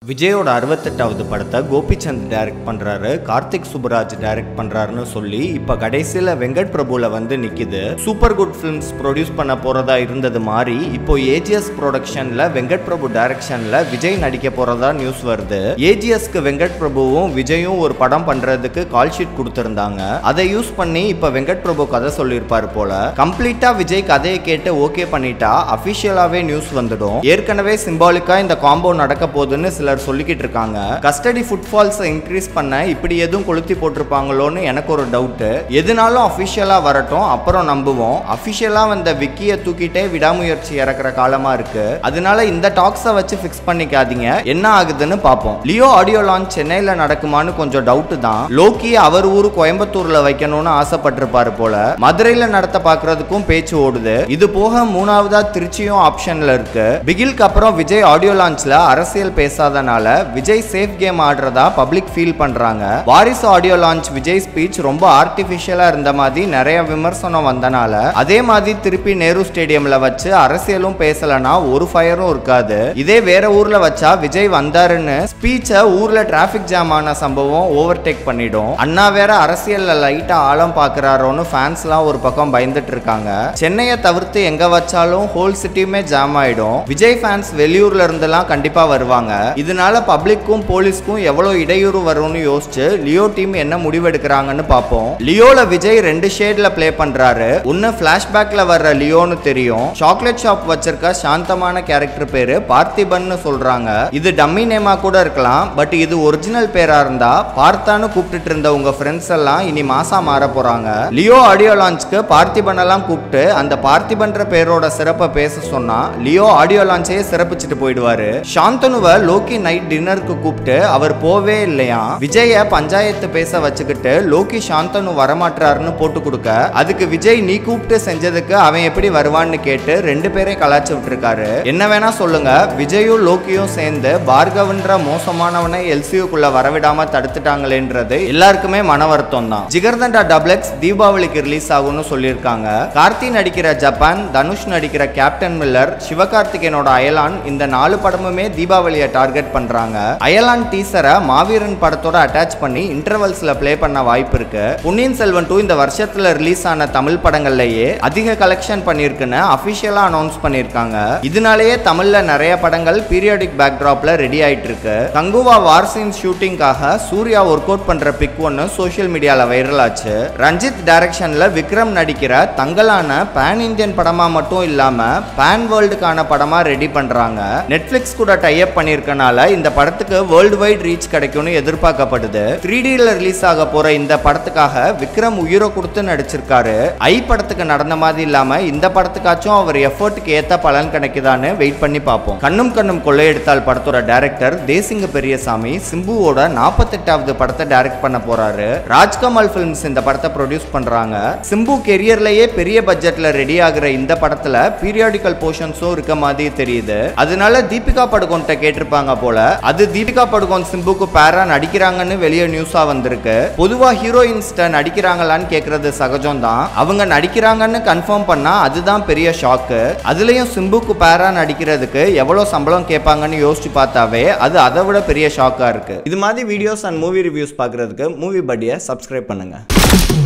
விஜயோட அறுபத்தெட்டாவது படத்தை கோபிச்சந்த் டைரக்ட் பண்றாரு கார்த்திக் சுப்புராஜ் டைரக்ட் பண்றாருன்னு சொல்லி இப்ப கடைசியில வெங்கட் பிரபுல வந்து நிக்குது சூப்பர் குட் ஃபிலிம்ஸ் ப்ரொடியூஸ் பண்ண போறதா இருந்தது மாதிரி இப்போ ஏஜிஎஸ் ப்ரொடக்ஷன்ல வெங்கட் பிரபு டைரக்ஷன்ல விஜய் நடிக்க போறதா நியூஸ் வருது ஏஜிஎஸ்க்கு வெங்கட் பிரபுவும் விஜயும் ஒரு படம் பண்றதுக்கு கால் ஷீட் கொடுத்திருந்தாங்க அதை யூஸ் பண்ணி இப்ப வெங்கட் பிரபு கதை சொல்லியிருப்பாரு போல கம்ப்ளீட்டா விஜய் கதையை கேட்டு ஓகே பண்ணிட்டா அபிஷியலாவே நியூஸ் வந்துடும் ஏற்கனவே சிம்பாலிக்கா இந்த காம்போ நடக்க போகுதுன்னு சிலர் சொல்லிக்கிட்டு இருக்காங்க கஸ்டடி ஃபுட்ஃபால்ஸ் இன்க்ரீஸ் பண்ண இப்படி எதுவும் கொளுத்தி போட்டிருப்பாங்களோன்னு எனக்கு ஒரு டவுட் எதுனாலும் அஃபிஷியலா வரட்டும் அப்புறம் நம்புவோம் அஃபிஷியலா வந்த விக்கியை தூக்கிட்டே விடாமுயற்சி இறக்குற காலமா இருக்கு அதனால இந்த டாக்ஸை வச்சு ஃபிக்ஸ் பண்ணிக்காதீங்க என்ன ஆகுதுன்னு பார்ப்போம் லியோ ஆடியோ லான்ச் சென்னையில நடக்குமான்னு கொஞ்சம் டவுட் தான் லோக்கி அவர் ஊரு கோயம்புத்தூர்ல வைக்கணும்னு ஆசைப்பட்டிருப்பாரு போல மதுரையில நடத்த பாக்குறதுக்கும் பேச்சு ஓடுது இது போக மூணாவதா திருச்சியும் ஆப்ஷன்ல இருக்கு பிகில்க்கு அப்புறம் விஜய் ஆடியோ லான்ச்ல அரசியல் பேசாதனால விஜய் சேஃப் கேம் ஆடுறதா பப்ளிக் ஃபீல் பண்றாங்க Varisu audio launch Vijay speech ரொம்ப ஆர்டிபிஷியலா இருந்த மாதிரி நிறைய விமர்சனம் வந்தனால அதே மாதிரி திருப்பி நேரு ஸ்டேடியம்ல வச்சு அரசியலும் பேசலனா ஒரு ஃபயரும் இருக்காது இதே வேற ஊர்ல வச்சா விஜய் வந்தாருன்னு ஸ்பீச்சை ஊர்ல டிராபிக் ஜாம் ஆன சம்பவம் ஓவர்டேக் பண்ணிடும் அண்ணா வேற அரசியல்ல லைட்டா ஆழம் பாக்குறாரோன்னு ஃபேன்ஸ்லாம் ஒரு பக்கம் பயந்துட்டு இருக்காங்க சென்னையை தவிர்த்து எங்க வச்சாலும் ஹோல் சிட்டியுமே ஜாம் ஆயிடும் விஜய் ஃபேன்ஸ் வெளியூர்ல இருந்தெல்லாம் கண்டிப்பா வருவாங்க இதனால பப்ளிக்கும் போலீஸ்க்கும் எவ்வளவு இடையூறு வரும்னு யோசிச்சு லியோ டீம் என்ன முடிவெடுக்கிறாங்கன்னு பார்ப்போம் லியோல விஜய் ரெண்டு ஷேட்ல ப்ளே பண்றாரு ஒன்னு பிளாஷ்பேக்ல வர்ற லியோன்னு தெரியும் சாக்லேட் ஷாப் வச்சிருக்க சாந்தமான கேரக்டர் பேரு பார்த்திபன்னு சொல்றாங்க இது டம்மி நேமா கூட இருக்கலாம் பட் இது ஒரிஜினல் பேரா இருந்தா பார்த்தான்னு கூப்பிட்டுட்டு இருந்த உங்க ஃப்ரெண்ட்ஸ் எல்லாம் இனி மாசா மாற போறாங்க லியோ ஆடியோ லான்ச்க்கு பார்த்திபன் எல்லாம் கூப்பிட்டு அந்த பார்த்திபன்ற பேரோட சிறப்பை பேச சொன்னா லியோ ஆடியோ லான்ச்சையே சிறப்பிச்சுட்டு போயிடுவாரு சாந்தனுவை லோக்கி நைட் டின்னருக்கு கூப்பிட்டு அவர் போவே இல்லையா விஜய பஞ்சாயத்து பேச வச்சுக்கிட்டு லோகி சாந்தனு வரமாட்டாருன்னு போட்டு கொடுக்க அதுக்கு விஜய் நீ கூப்பிட்டு செஞ்சதுக்கு அவன் எப்படி வருவான்னு கேட்டு ரெண்டு பேரையும் கலாச்சு விட்டுருக்காரு என்ன வேணா சொல்லுங்க விஜயும் லோக்கியும் சேர்ந்து பார்கவன்ற மோசமானவனை எல்சியூக்குள்ள வரவிடாம தடுத்துட்டாங்களேன்றது எல்லாருக்குமே மன வருத்தம் தான் ஜிகர்தண்டா டப்ளெக்ஸ் தீபாவளிக்கு ரிலீஸ் ஆகும்னு சொல்லியிருக்காங்க கார்த்தி நடிக்கிற ஜப்பான் தனுஷ் நடிக்கிற கேப்டன் மில்லர் சிவகார்த்திகேயனோட அயலான் இந்த நாலு படமுமே தீபாவளியை டார்கெட் பண்றாங்க அயலான் டீசரை மாவீரன் படத்தோட அட்டாச் பண்ணி இன்டர்வல்ஸ்ல ப்ளே பண்ண வாய்ப்பு இருக்கு பொன்னியின் செல்வன் டூ இந்த வருஷத்துல ரிலீஸ் ஆன தமிழ் படங்கள்லயே அதிக கலெக்ஷன் பண்ணிருக்குன்னு அபிஷியலா அனௌன்ஸ் பண்ணிருக்காங்க இதனாலேயே தமிழ்ல நிறைய படங்கள் பீரியாடிக் பேக்ட்ராப்ல ரெடி ஆயிட்டு இருக்கு கங்குவா வார் சீன் ஷூட்டிங்காக சூர்யா ஒர்க் அவுட் பண்ற பிக் ஒன்னு சோஷியல் மீடியால வைரல் ஆச்சு ரஞ்சித் டைரக்ஷன்ல விக்ரம் நடிக்கிற தங்கலான பேன் இந்தியன் படமா மட்டும் இல்லாம பேன் வேர்ல்டுக்கான படமா ரெடி பண்றாங்க நெட்ஃபிளிக்ஸ் கூட டைப் பண்ணிருக்கனால இந்த படத்துக்கு வேர்ல்டு வைட் ரீச் கிடைக்கும்னு எதிர்பார்க்கப்படுது த்ரீ டில ரிலீஸ் ஆக போற இந்த படத்துக்காக விக்ரம் உயிரை கொடுத்து நடிச்சிருக்காரு ஐ படத்துக்கு நடந்த மாதிரி இல்லாம இந்த படத்துக்காச்சும் அவர் எஃபர்ட்டுக்கு ஏத்த பலன் கிடைக்குதான்னு வெயிட் பண்ணி பார்ப்போம் கண்ணும் கண்ணும் கொள்ளையெடுத்தால் படத்தோட டைரக்டர் தேசிங்க பெரியசாமி சிம்புவோட நாற்பத்தெட்டாவது படத்தை டைரக்ட் பண்ண போறாரு ராஜ்கமல் பிலிம்ஸ் இந்த படத்தை ப்ரொடியூஸ் பண்றாங்க சிம்பு கெரியர்லயே பெரிய பட்ஜெட்ல ரெடி ஆகுற இந்த படத்துல பீரியாடிக்கல் போர்ஷன்ஸும் இருக்க மாதிரி தெரியுது அதனால தீபிகா படுகோன்ட்ட கேட்டிருப்பாங்க போல அது தீபிகா படுகோன் சிம்புக்கு பேரா நடிக்கிறாங்கன்னு வெளியே நியூஸா வந்திருக்கு பொதுவா ஹீரோயின்ஸ்ட நடிக்கிறாங்களான்னு கேக்குறது சகஜம் தான் அவங்க நடிக்கிறாங்கன்னு கன்ஃபார்ம் பண்ணா அதுதான் பெரிய ஷாக்கு அதுலயும் சிம்புக்கு பேரா நடிக்கிறதுக்கு எவ்வளவு சம்பளம் கேட்பாங்கன்னு யோசிச்சு பார்த்தாவே அது அதை விட பெரிய ஷாக்கா இருக்கு இது மாதிரி வீடியோஸ் அண்ட் மூவி ரிவ்யூஸ் பார்க்கறதுக்கு மூவி படியை சப்ஸ்கிரைப் பண்ணுங்க